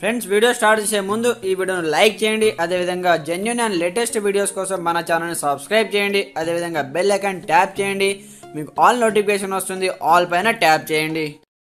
friends video start చేసే ముందు ఈ వీడియోను లైక్ చేయండి అదేవిధంగా జెన్యున్ అండ్ లేటెస్ట్ వీడియోస్ కోసం మన ఛానల్ని సబ్స్క్రైబ్ చేయండి అదేవిధంగా బెల్ ఐకాన్ ట్యాప్ చేయండి మీకు ఆల్ నోటిఫికేషన్ వస్తుంది ఆల్ పైన ట్యాప్ చేయండి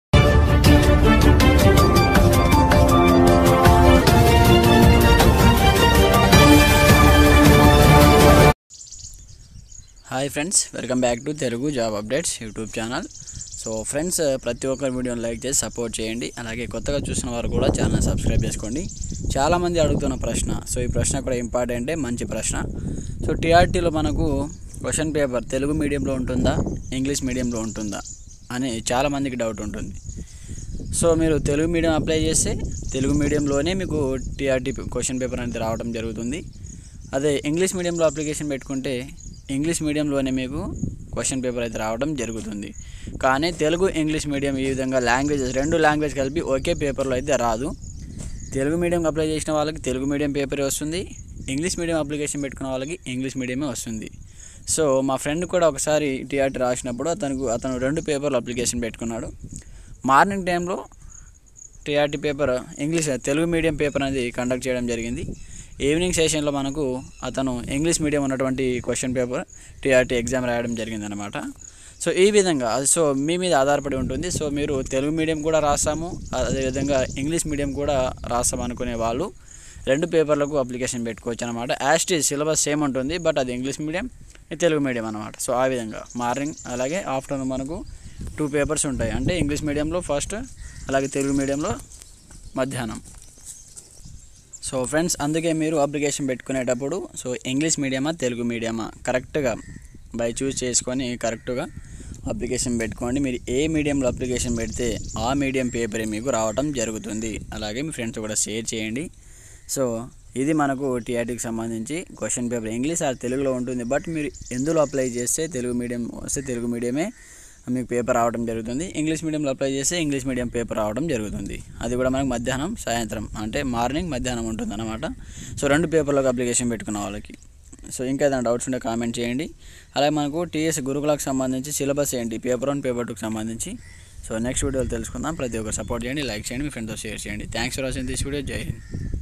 hi friends welcome back to Telugu job updates YouTube channel so friends ప్రతి ఒక్కరి వీడియోని లైక్ చేసి సపోర్ట్ చేయండి అలాగే కొత్తగా చూసిన వారు కూడా ఛానల్ సబ్స్క్రైబ్ చేసుకోండి చాలామంది అడుగుతున్న ప్రశ్న సో ఈ ప్రశ్న కూడా ఇంపార్టెంటే మంచి ప్రశ్న సో టీఆర్టీలో మనకు క్వశ్చన్ పేపర్ తెలుగు మీడియంలో ఉంటుందా ఇంగ్లీష్ మీడియంలో ఉంటుందా అని చాలామందికి డౌట్ ఉంటుంది సో మీరు తెలుగు మీడియం అప్లై చేస్తే తెలుగు మీడియంలోనే మీకు టీఆర్టీ క్వశ్చన్ పేపర్ అనేది రావడం జరుగుతుంది అదే ఇంగ్లీష్ మీడియంలో అప్లికేషన్ పెట్టుకుంటే ఇంగ్లీష్ మీడియంలోనే మీకు క్వశ్చన్ పేపర్ అయితే రావడం జరుగుతుంది కానీ తెలుగు ఇంగ్లీష్ మీడియం ఈ విధంగా లాంగ్వేజెస్ రెండు లాంగ్వేజ్ కలిపి ఒకే పేపర్లో అయితే రాదు తెలుగు మీడియం అప్లై చేసిన వాళ్ళకి తెలుగు మీడియం పేపరే వస్తుంది ఇంగ్లీష్ మీడియం అప్లికేషన్ పెట్టుకున్న వాళ్ళకి ఇంగ్లీష్ మీడియమే వస్తుంది సో మా ఫ్రెండ్ కూడా ఒకసారి టీఆర్టీ రాసినప్పుడు అతనికి అతను రెండు పేపర్లు అప్లికేషన్ పెట్టుకున్నాడు మార్నింగ్ టైంలో TRT paper English Telugu medium paper అనేది కండక్ట్ చేయడం జరిగింది ఈవినింగ్ సెషన్లో మనకు అతను ఇంగ్లీష్ మీడియం ఉన్నటువంటి క్వశ్చన్ పేపర్ టీఆర్టీ ఎగ్జామ్ రాయడం జరిగిందనమాట సో ఈ విధంగా సో మీ మీద ఆధారపడి ఉంటుంది సో మీరు తెలుగు మీడియం కూడా రాస్తాము అదేవిధంగా ఇంగ్లీష్ మీడియం కూడా రాస్తాం అనుకునే వాళ్ళు రెండు పేపర్లకు అప్లికేషన్ పెట్టుకోవచ్చు అనమాట యాస్టీ సిలబస్ సేమ్ ఉంటుంది బట్ అది ఇంగ్లీష్ మీడియం ఇది తెలుగు మీడియం అనమాట సో ఆ విధంగా మార్నింగ్ అలాగే ఆఫ్టర్నూన్ మనకు టూ పేపర్స్ ఉంటాయి అంటే ఇంగ్లీష్ మీడియంలో ఫస్ట్ అలాగే తెలుగు మీడియంలో మధ్యాహ్నం సో ఫ్రెండ్స్ అందుకే మీరు అప్లికేషన్ పెట్టుకునేటప్పుడు సో ఇంగ్లీష్ మీడియమా తెలుగు మీడియమా కరెక్ట్గా బై చూస్ చేసుకొని కరెక్ట్గా అప్లికేషన్ పెట్టుకోండి మీరు ఏ మీడియంలో అప్లికేషన్ పెడితే ఆ మీడియం పేపరే మీకు రావడం జరుగుతుంది అలాగే మీ ఫ్రెండ్స్ కూడా షేర్ చేయండి సో ఇది మనకు టీఆర్టీకి సంబంధించి క్వశ్చన్ పేపర్ ఇంగ్లీష్ ఆ తెలుగులో ఉంటుంది బట్ మీరు ఎందులో అప్లై చేస్తే తెలుగు మీడియం వస్తే తెలుగు మీడియమే మీకు పేపర్ రావడం జరుగుతుంది ఇంగ్లీష్ మీడియంలో అప్లై చేస్తే ఇంగ్లీష్ మీడియం పేపర్ రావడం జరుగుతుంది అది కూడా మనకు మధ్యాహ్నం సాయంత్రం అంటే మార్నింగ్ మధ్యాహ్నం ఉంటుంది అనమాట సో రెండు పేపర్లకు అప్లికేషన్ పెట్టుకున్న వాళ్ళకి సో ఇంకా ఏదైనా డౌట్స్ ఉంటే కామెంట్ చేయండి అలాగే మనకు టీఎస్ గురుకులకు సంబంధించి సిలబస్ ఏంటి పేపర్ వన్ పేపర్ టూకి సంబంధించి సో నెక్స్ట్ వీడియోలో తెలుసుకుందాం ప్రతి ఒక్కరు సపోర్ట్ చేయండి లైక్ చేయండి మీ ఫ్రెండ్తో షేర్ చేయండి thanks for watching this video జై హింద్